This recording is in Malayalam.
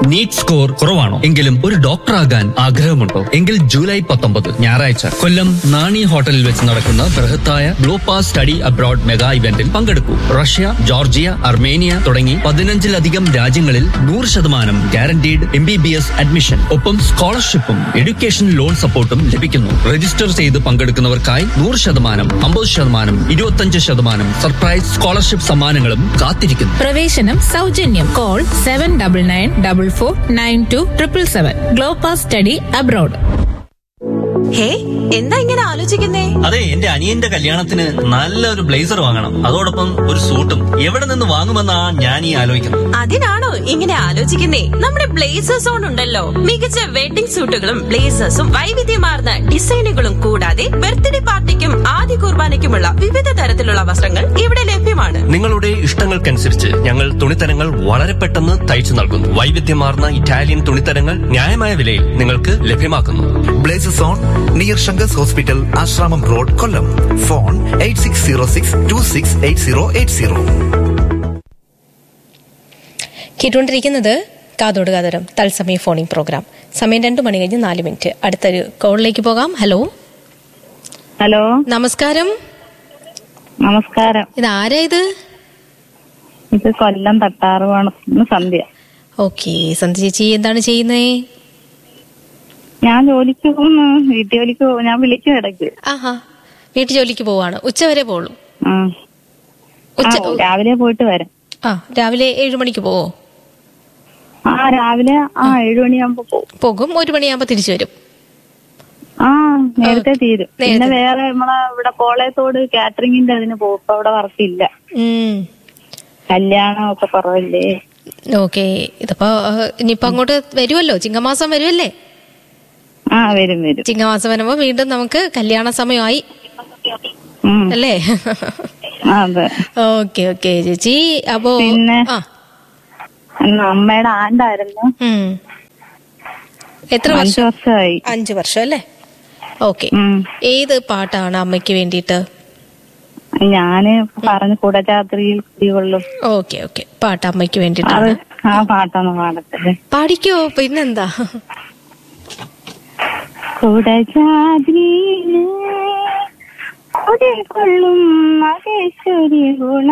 നീറ്റ് സ്കോർ കുറവാണോ എങ്കിലും ഒരു ഡോക്ടർ ആകാൻ ആഗ്രഹമുണ്ടോ എങ്കിൽ ജൂലൈ പത്തൊമ്പത് ഞായറാഴ്ച കൊല്ലം നാണി ഹോട്ടലിൽ വെച്ച് നടക്കുന്ന ബൃഹത്തായ ഗ്ലോപാസ് സ്റ്റഡി അബ്രോഡ് മെഗാ ഇവന്റിൽ പങ്കെടുക്കൂ റഷ്യ ജോർജിയ അർമേനിയ തുടങ്ങി പതിനഞ്ചിലധികം രാജ്യങ്ങളിൽ നൂറ് ശതമാനം guaranteed M B B S admission ഒപ്പം സ്കോളർഷിപ്പും എഡ്യൂക്കേഷൻ ലോൺ സപ്പോർട്ടും ലഭിക്കുന്നു രജിസ്റ്റർ ചെയ്ത് പങ്കെടുക്കുന്നവർക്കായി നൂറ് ശതമാനം അമ്പത് ശതമാനം ഇരുപത്തഞ്ച് ശതമാനം സർപ്രൈസ് സ്കോളർഷിപ്പ് സമ്മാനങ്ങളും കാത്തിരിക്കുന്നു പ്രവേശനം സൗജന്യം call seven double nine double four nine two triple seven Glopas study abroad ഹേ എന്താ ഇങ്ങനെ ആലോചിക്കുന്നേ അതെ എന്റെ അനിയന്റെ കല്യാണത്തിന് നല്ലൊരു ബ്ലേസർ വാങ്ങണം അതോടൊപ്പം ഒരു സൂട്ടും എവിടെ നിന്ന് വാങ്ങുമെന്നാ ഞാൻ ഈ ആലോചിക്കുന്നത് അതിനാണോ ഇങ്ങനെ ആലോചിക്കുന്നേ നമ്മുടെ ബ്ലേസേഴ്സ് ഓൺ ഉണ്ടല്ലോ മികച്ച വെഡിംഗ് സൂട്ടുകളും ബ്ലേസേഴ്സും വൈവിധ്യമാർന്ന ഡിസൈനുകളും കൂടാതെ ബർത്ത്ഡേ പാർട്ടിക്കും ആദ്യ കുർബാനയ്ക്കുമുള്ള വിവിധ തരത്തിലുള്ള വസ്ത്രങ്ങൾ ഇവിടെ ലഭ്യമാണ് നിങ്ങളുടെ ഇഷ്ടങ്ങൾക്കനുസരിച്ച് ഞങ്ങൾ തുണിത്തരങ്ങൾ വളരെ പെട്ടെന്ന് തയ്ച്ചു നൽകുന്നു വൈവിധ്യമാർന്ന ഇറ്റാലിയൻ തുണിത്തരങ്ങൾ ന്യായമായ വിലയിൽ നിങ്ങൾക്ക് ലഭ്യമാക്കുന്നു Blazes on near Shankars hospital Asramam road Kollam phone eight six zero six two six eight zero eight zero കേട്ടുകൊണ്ടിരിക്കുന്നത് കാതോട് കാതോരം തത്സമയ ഫോണിംഗ് പ്രോഗ്രാം സമയം രണ്ടു മണി കഴിഞ്ഞ് നാല് മിനിറ്റ് അടുത്തൊരു കോളിലേക്ക് പോകാം ഹലോ ഹലോ നമസ്കാരം നമസ്കാരം ഇത് ആരാ ഇത് ഇത് കൊല്ലം തട്ടാറുവാണ് സന്ധ്യ ഓക്കെ സന്ധ്യ ചേച്ചി എന്താണ് ചെയ്യുന്നേ ഞാൻ ജോലിക്ക് പോകുന്നു വീട്ടു ജോലിക്ക് പോകും ഞാൻ വിളിക്കും ഇടയ്ക്ക് ആഹാ വീട്ടു ജോലിക്ക് പോവാണ് ഉച്ച വരെ പോളൂ ആ. ഉച്ച ആ, രാവിലെ പോയിട്ട് വരാം ആ രാവിലെ ഏഴു മണിക്ക് പോവോ ആ രാവിലെ ആ ഏഴു മണിയാകുമ്പോ പോകും പോകും ഒരു മണിയാകുമ്പോ തിരിച്ചു വരും ആ നേരത്തെ തീരും നേരത്തെ. പിന്നെ വേറെ നമ്മളെ ഇവിടെ കോളയത്തോട് കാറ്ററിംഗിന്റെ അതിന് പോകും ഇപ്പൊ അവിടെ വർക്കില്ല ഉം കല്യാണം ഒക്കെ കുറവല്ലേ ഓക്കെ ഇതിപ്പോ ആ, ഇനിയിപ്പോ അങ്ങോട്ട് വരുമല്ലോ ചിങ്ങമാസം വരുമല്ലേ ആ വരും വരും ചിങ്ങമാസം വരുമ്പോ വീണ്ടും നമുക്ക് കല്യാണ സമയമായി ഉം. അല്ലേ ആ, അതെ ഓക്കെ ഓക്കെ ചേച്ചി അപ്പോ പിന്നെ? ആ ഇന്ന് അമ്മയുടെ ആണ്ടായിരുന്നു ഉം. എത്ര അഞ്ചു വർഷം വർഷമായി അഞ്ചു വർഷം അല്ലേ ഓക്കെ ഉം. ഏത് പാട്ടാണ് അമ്മയ്ക്ക് വേണ്ടിയിട്ട് ഞാന് പറഞ്ഞു കുടജാത്രിയിൽ കുടികൊള്ളും ഓക്കെ ഓക്കെ പാട്ട് അമ്മയ്ക്ക് അത് വേണ്ടിയിട്ടാണ് ആ പാട്ടൊന്ന് പാടത്തില്ലേ പാടിക്കോ പിന്നെന്താ കുടജാദ്രിയിലെ കുടികൊള്ളും മഹേശ്വരി ഗുണ